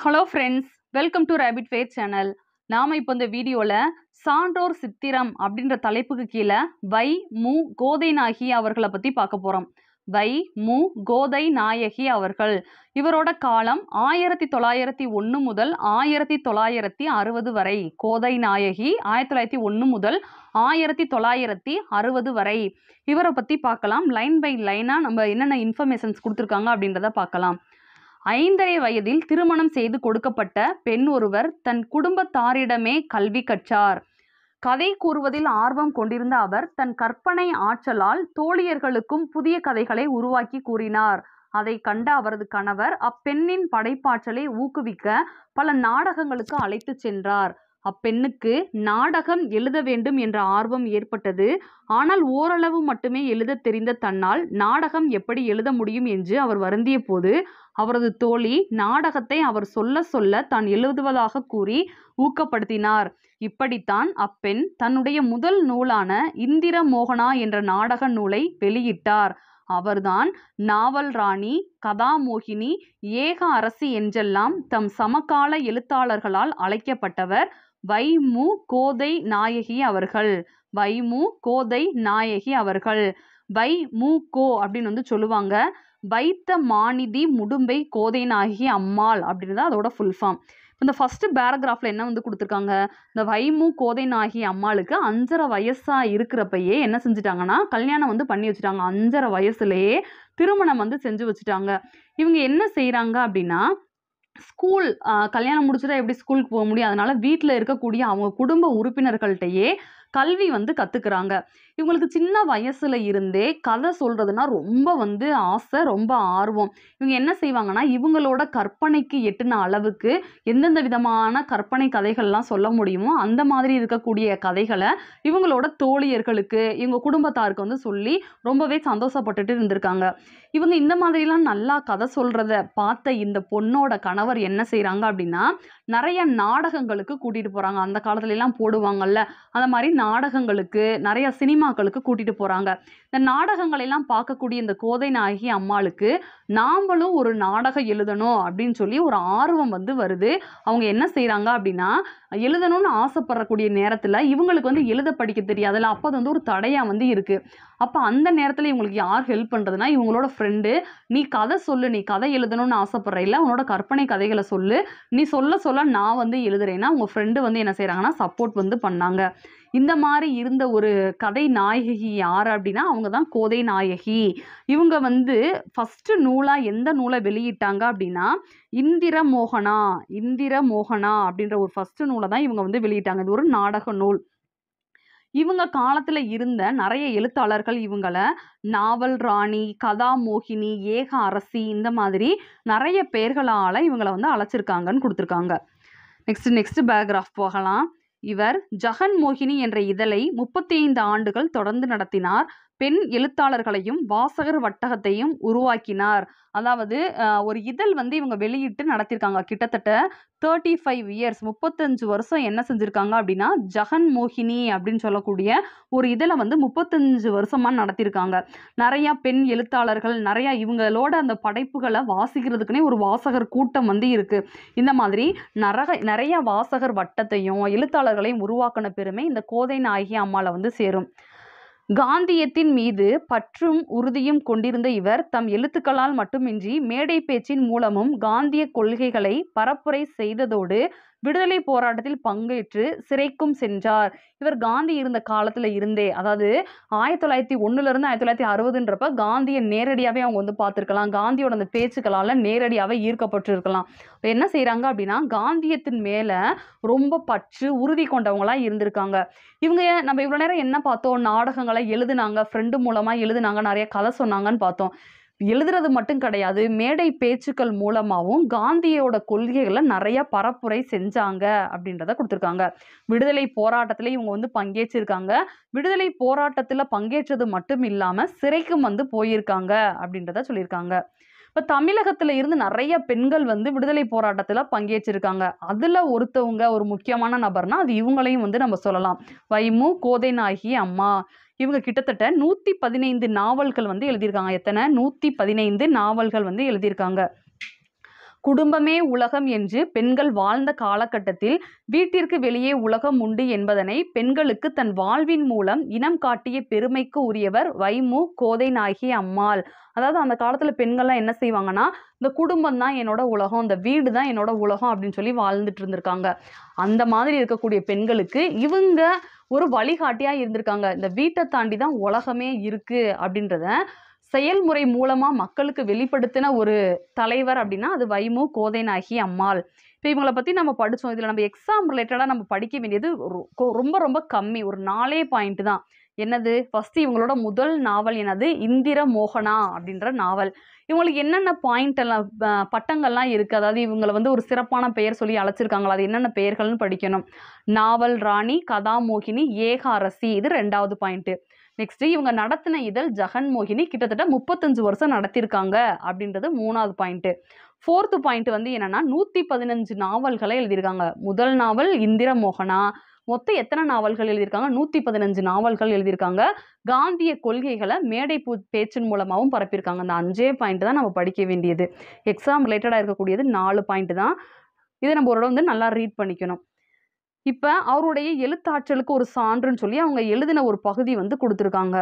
hello friends welcome to rapid fair channel நாம் இப்போ இந்த வீடியோவில் சான்றோர் சித்திரம் அப்படின்ற தலைப்புக்கு கீழே வை மு கோதை நாயகி அவர்களை பற்றி பார்க்க போகிறோம் வை மு கோதை நாயகி அவர்கள் இவரோட காலம் ஆயிரத்தி தொள்ளாயிரத்தி ஒன்று முதல் ஆயிரத்தி தொள்ளாயிரத்தி அறுபது வரை கோதை நாயகி ஆயிரத்தி தொள்ளாயிரத்தி ஒன்று முதல் ஆயிரத்தி தொள்ளாயிரத்தி அறுபது வரை இவரை பற்றி பார்க்கலாம் லைன் பை லைனாக நம்ம என்னென்ன இன்ஃபர்மேஷன்ஸ் கொடுத்துருக்காங்க அப்படின்றத பார்க்கலாம் ஐந்தரை வயதில் திருமணம் செய்து கொடுக்கப்பட்ட பெண் ஒருவர் தன் குடும்பத்தாரிடமே கல்வி கற்றார் கதை கூறுவதில் ஆர்வம் கொண்டிருந்த அவர் தன் கற்பனை ஆற்றலால் தோழியர்களுக்கும் புதிய கதைகளை உருவாக்கி கூறினார் அதை கண்ட அவரது கணவர் அப்பெண்ணின் படைப்பாற்றலை ஊக்குவிக்க பல நாடகங்களுக்கு அழைத்துச் சென்றார் அப்பெண்ணுக்கு நாடகம் எழுத வேண்டும் என்ற ஆர்வம் ஏற்பட்டது ஆனால் ஓரளவு மட்டுமே எழுத தெரிந்த தன்னால் நாடகம் எப்படி எழுத முடியும் என்று அவர் வருந்திய போது அவரது தோழி நாடகத்தை அவர் சொல்ல சொல்ல தான் எழுதுவதாக கூறி ஊக்கப்படுத்தினார் இப்படித்தான் அப்பெண் தன்னுடைய முதல் நூலான இந்திர மோகனா என்ற நாடக நூலை வெளியிட்டார் அவர்தான் நாவல் ராணி கதாமோகினி ஏக அரசி என்றெல்லாம் தம் சமகால எழுத்தாளர்களால் அழைக்கப்பட்டவர் வைமு கோதை நாயகி அவர்கள் வைமு கோதை நாயகி அவர்கள் வை மு கோ அப்படின்னு வந்து சொல்லுவாங்க வைத்த மாநிதி முடும்பை கோதை நாயகி அம்மாள் அப்படின்னு தான் அதோட ஃபுல் ஃபார்ம் இந்த ஃபஸ்ட்டு பேராகிராஃபில் என்ன வந்து கொடுத்துருக்காங்க இந்த வைமு கோதை நாயகி அம்மாளுக்கு அஞ்சரை வயசாக இருக்கிறப்பயே என்ன செஞ்சுட்டாங்கன்னா கல்யாணம் வந்து பண்ணி வச்சுட்டாங்க அஞ்சரை வயசுலேயே திருமணம் வந்து செஞ்சு வச்சுட்டாங்க இவங்க என்ன செய்கிறாங்க அப்படின்னா ஸ்கூல் கல்யாணம் முடிச்சுட்டா எப்படி ஸ்கூலுக்கு போக முடியும் அதனால வீட்டில் இருக்கக்கூடிய அவங்க குடும்ப உறுப்பினர்கள்ட்டையே கல்வி வந்து கற்றுக்குறாங்க இவங்களுக்கு சின்ன வயசுல இருந்தே கதை சொல்கிறதுனா ரொம்ப வந்து ஆசை ரொம்ப ஆர்வம் இவங்க என்ன செய்வாங்கன்னா இவங்களோட கற்பனைக்கு எட்டுன அளவுக்கு எந்தெந்த விதமான கற்பனை கதைகள்லாம் சொல்ல முடியுமோ அந்த மாதிரி இருக்கக்கூடிய கதைகளை இவங்களோட தோழியர்களுக்கு இவங்க குடும்பத்தாருக்கு வந்து சொல்லி ரொம்பவே சந்தோஷப்பட்டுட்டு இருந்திருக்காங்க இவங்க இந்த மாதிரிலாம் நல்லா கதை சொல்கிறத பார்த்த இந்த பொண்ணோட கணவர் என்ன செய்கிறாங்க அப்படின்னா நிறைய நாடகங்களுக்கு கூட்டிகிட்டு போகிறாங்க அந்த காலத்துலலாம் போடுவாங்கல்ல அந்த மாதிரி நாடகங்களுக்கு நிறைய சினிமாக்களுக்கு கூட்டிகிட்டு போகிறாங்க இந்த நாடகங்களெல்லாம் பார்க்கக்கூடிய இந்த கோதை நாயகி அம்மாளுக்கு நாமளும் ஒரு நாடகம் எழுதணும் அப்படின்னு சொல்லி ஒரு ஆர்வம் வந்து வருது அவங்க என்ன செய்கிறாங்க அப்படின்னா எழுதணும்னு ஆசைப்படக்கூடிய நேரத்தில் இவங்களுக்கு வந்து எழுத படிக்க தெரியாதுல்ல அப்போ அது வந்து ஒரு தடையாக வந்து இருக்குது அப்போ அந்த நேரத்தில் இவங்களுக்கு யார் ஹெல்ப் பண்ணுறதுனா இவங்களோட ஃப்ரெண்டு நீ கதை சொல்லு நீ கதை எழுதணும்னு ஆசைப்படுற இல்லை உன்னோட கற்பனை கதைகளை சொல்லு நீ சொல்ல சொல்ல நான் வந்து எழுதுறேன்னா உங்கள் ஃப்ரெண்டு வந்து என்ன செய்கிறாங்கன்னா சப்போர்ட் வந்து பண்ணாங்க இந்த மாதிரி இருந்த ஒரு கதை நாயகி யார் அப்படின்னா அவங்க தான் கோதை நாயகி இவங்க வந்து ஃபஸ்ட்டு நூலாக எந்த நூலை வெளியிட்டாங்க அப்படின்னா இந்திர மோகனா இந்திர மோகனா அப்படின்ற ஒரு ஃபஸ்ட்டு நூலை தான் இவங்க வந்து வெளியிட்டாங்க இது ஒரு நாடக நூல் இவங்க காலத்தில் இருந்த நிறைய எழுத்தாளர்கள் இவங்களை நாவல் ராணி கதாமோகினி ஏக அரசி இந்த மாதிரி நிறைய பெயர்களால் இவங்களை வந்து அழைச்சிருக்காங்கன்னு கொடுத்துருக்காங்க நெக்ஸ்ட் நெக்ஸ்ட் பேராகிராஃப் போகலாம் இவர் ஜெகன் மோகினி என்ற இதழை முப்பத்தி ஐந்து ஆண்டுகள் தொடர்ந்து நடத்தினார் பெண் எழுத்தாளர்களையும் வாசகர் வட்டகத்தையும் உருவாக்கினார் அதாவது ஒரு இதழ் வந்து இவங்க வெளியிட்டு நடத்தியிருக்காங்க கிட்டத்தட்ட தேர்ட்டி ஃபைவ் இயர்ஸ் முப்பத்தஞ்சு வருஷம் என்ன செஞ்சுருக்காங்க அப்படின்னா ஜெகன் மோகினி அப்படின்னு சொல்லக்கூடிய ஒரு இதழை வந்து முப்பத்தஞ்சு வருஷமாக நடத்தியிருக்காங்க நிறையா பெண் எழுத்தாளர்கள் நிறையா இவங்களோட அந்த படைப்புகளை வாசிக்கிறதுக்குனே ஒரு வாசகர் கூட்டம் வந்து இருக்குது இந்த மாதிரி நரக நிறைய வாசகர் வட்டத்தையும் எழுத்தாளர்களையும் உருவாக்கின பெருமை இந்த கோதை நாயகி அம்மாவில் வந்து சேரும் காந்தியத்தின் மீது பற்றும் உறுதியும் கொண்டிருந்த இவர் தம் எழுத்துக்களால் மட்டுமின்றி மேடை பேச்சின் மூலமும் காந்திய கொள்கைகளை பரப்புரை செய்ததோடு விடுதலை போராட்டத்தில் பங்கேற்று சிறைக்கும் சென்றார் இவர் காந்தி இருந்த காலத்தில் இருந்தே அதாவது ஆயிரத்தி தொள்ளாயிரத்தி ஒன்றுலேருந்து ஆயிரத்தி தொள்ளாயிரத்தி அறுபதுன்றப்ப காந்தியை நேரடியாகவே அவங்க வந்து பார்த்துருக்கலாம் காந்தியோட அந்த பேச்சுக்களால் நேரடியாகவே ஈர்க்கப்பட்டிருக்கலாம் என்ன செய்கிறாங்க அப்படின்னா காந்தியத்தின் மேலே ரொம்ப பற்று உறுதி கொண்டவங்களாக இருந்திருக்காங்க இவங்க நம்ம இவ்வளோ நேரம் என்ன பார்த்தோம் நாடகங்களை எழுதுனாங்க ஃப்ரெண்டு மூலமாக எழுதுனாங்க நிறைய கதை சொன்னாங்கன்னு பார்த்தோம் எழுதுறது மட்டும் கிடையாது மேடை பேச்சுக்கள் மூலமாகவும் காந்தியோட கொள்கைகளை நிறைய பரப்புரை செஞ்சாங்க அப்படின்றத கொடுத்துருக்காங்க விடுதலை போராட்டத்தில் இவங்க வந்து பங்கேற்றிருக்காங்க விடுதலை போராட்டத்தில் பங்கேற்றது மட்டும் இல்லாமல் சிறைக்கும் வந்து போயிருக்காங்க அப்படின்றத சொல்லியிருக்காங்க இப்போ தமிழகத்தில் இருந்து நிறைய பெண்கள் வந்து விடுதலை போராட்டத்தில் பங்கேற்றிருக்காங்க அதில் ஒருத்தவங்க ஒரு முக்கியமான நபர்னா அது இவங்களையும் வந்து நம்ம சொல்லலாம் வைமு கோதை நாயகி அம்மா இவங்க கிட்டத்தட்ட நூற்றி பதினைந்து நாவல்கள் வந்து எழுதியிருக்காங்க எத்தனை நூற்றி பதினைந்து நாவல்கள் வந்து எழுதியிருக்காங்க குடும்பமே உலகம் என்று பெண்கள் வாழ்ந்த காலகட்டத்தில் வீட்டிற்கு வெளியே உலகம் உண்டு என்பதனை பெண்களுக்கு தன் வாழ்வின் மூலம் இனம் காட்டிய பெருமைக்கு உரியவர் வைமு கோதை நாயகி அம்மாள் அதாவது அந்த காலத்துல பெண்கள்லாம் என்ன செய்வாங்கன்னா இந்த குடும்பம் தான் என்னோட உலகம் இந்த வீடு தான் என்னோட உலகம் அப்படின்னு சொல்லி வாழ்ந்துட்டு இருந்திருக்காங்க அந்த மாதிரி இருக்கக்கூடிய பெண்களுக்கு இவங்க ஒரு வழிகாட்டியா இருந்திருக்காங்க இந்த வீட்டை தாண்டி தான் உலகமே இருக்கு அப்படின்றத செயல்முறை மூலமா மக்களுக்கு வெளிப்படுத்தின ஒரு தலைவர் அப்படின்னா அது வைமு கோதைநாயகி அம்மாள் இப்போ இவங்களை பத்தி நம்ம படிச்சோம் இதுல நம்ம எக்ஸாம் ரிலேட்டடா நம்ம படிக்க வேண்டியது ரொ- கொ- ரொம்ப ரொம்ப கம்மி ஒரு நாலே பாயிண்ட் தான் என்னது ஃபர்ஸ்ட் இவங்களோட முதல் நாவல் என்னது இந்திர மோகனா அப்படின்ற நாவல் இவங்களுக்கு என்னென்ன பாயிண்ட் எல்லாம் அஹ், பட்டங்கள்லாம் இருக்கு அதாவது இவங்களை வந்து ஒரு சிறப்பான பெயர் சொல்லி அழைச்சிருக்காங்களா அது என்னென்ன பெயர்கள்னு படிக்கணும் நாவல் ராணி கதாமோகினி ஏக அரசி இது ரெண்டாவது பாயிண்ட் நெக்ஸ்ட் இவங்க நடத்தின இதழ் ஜெகன்மோகினி கிட்டத்தட்ட முப்பத்தஞ்சு வருஷம் நடத்தியிருக்காங்க அப்படின்றது மூணாவது பாயிண்ட் ஃபோர்த்து பாயிண்ட் வந்து என்னன்னா நூத்தி பதினஞ்சு நாவல்களை எழுதியிருக்காங்க முதல் நாவல் இந்திர மோகனா மொத்தம் எத்தனை நாவல்கள் எழுதியிருக்காங்க நூத்தி பதினஞ்சு நாவல்கள் எழுதியிருக்காங்க காந்திய கொள்கைகளை மேடை பூ பேச்சின் மூலமாகவும் பரப்பியிருக்காங்க அந்த அஞ்சே பாயிண்ட் தான் நம்ம படிக்க வேண்டியது எக்ஸாம் ரிலேட்டடாக இருக்கக்கூடியது நாலு பாயிண்ட் தான் இதை நம்ம ஒரு வந்து நல்லா ரீட் பண்ணிக்கணும் இப்போ அவருடைய எழுத்தாற்றலுக்கு ஒரு சான்றுன்னு சொல்லி அவங்க எழுதின ஒரு பகுதி வந்து கொடுத்துருக்காங்க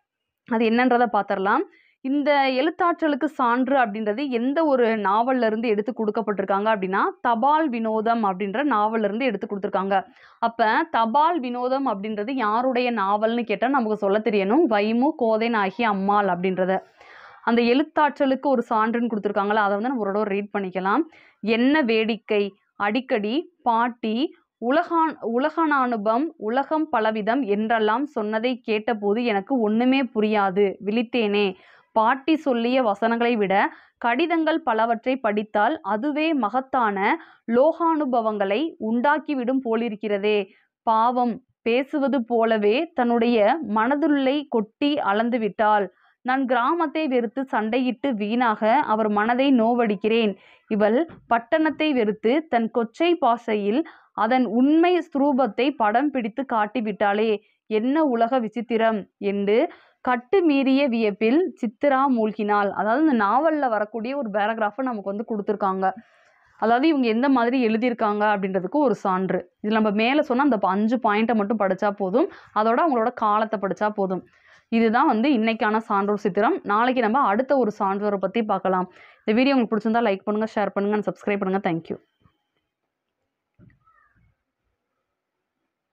அது என்னன்றதை பார்த்துடலாம் இந்த எழுத்தாற்றலுக்கு சான்று அப்படின்றது எந்த ஒரு நாவல்ல இருந்து எடுத்து கொடுக்கப்பட்டிருக்காங்க அப்படின்னா தபால் வினோதம் அப்படின்ற நாவல்ல இருந்து எடுத்து கொடுத்துருக்காங்க அப்ப தபால் வினோதம் அப்படின்றது யாருடைய நாவல்னு கேட்டால் நமக்கு சொல்ல தெரியணும் வைமு கோதைன் ஆகிய அம்மாள் அப்படின்றத அந்த எழுத்தாற்றலுக்கு ஒரு சான்றுன்னு கொடுத்துருக்காங்களா அதை வந்து நம்ம ஒரு தடவை ரீட் பண்ணிக்கலாம் என்ன வேடிக்கை அடிக்கடி பாட்டி உலகான் உலகனானுபம் உலகம் பலவிதம் என்றெல்லாம் சொன்னதை கேட்டபோது எனக்கு ஒண்ணுமே புரியாது விழித்தேனே பாட்டி சொல்லிய வசனங்களை விட கடிதங்கள் பலவற்றை படித்தால் அதுவே மகத்தான லோகானுபவங்களை உண்டாக்கிவிடும் போலிருக்கிறதே பாவம் பேசுவது போலவே தன்னுடைய மனதுள்ளை கொட்டி அளந்து விட்டாள் நான் கிராமத்தை வெறுத்து சண்டையிட்டு வீணாக அவர் மனதை நோவடிக்கிறேன் இவள் பட்டணத்தை வெறுத்து தன் கொச்சை பாசையில் அதன் உண்மை ஸ்தூபத்தை படம் பிடித்து காட்டிவிட்டாளே என்ன உலக விசித்திரம் என்று கட்டு மீறிய வியப்பில் சித்திரா மூழ்கினாள் அதாவது இந்த நாவல்ல வரக்கூடிய ஒரு பேராகிராஃபை நமக்கு வந்து கொடுத்துருக்காங்க அதாவது இவங்க எந்த மாதிரி எழுதியிருக்காங்க அப்படின்றதுக்கு ஒரு சான்று இதில் நம்ம மேலே சொன்னால் அந்த ப- அஞ்சு பாயிண்ட்டை மட்டும் படித்தா போதும் அதோட அவங்களோட காலத்தை படித்தா போதும் இதுதான் வந்து இன்னைக்கான சான்றோர் சித்திரம் நாளைக்கு நம்ம அடுத்த ஒரு சான்றோரை பற்றி பார்க்கலாம் இந்த வீடியோ உங்களுக்கு பிடிச்சிருந்தா லைக் பண்ணுங்கள் ஷேர் பண்ணுங்கள் சப்ஸ்கிரைப் பண்ணுங்கள் தேங்க்யூ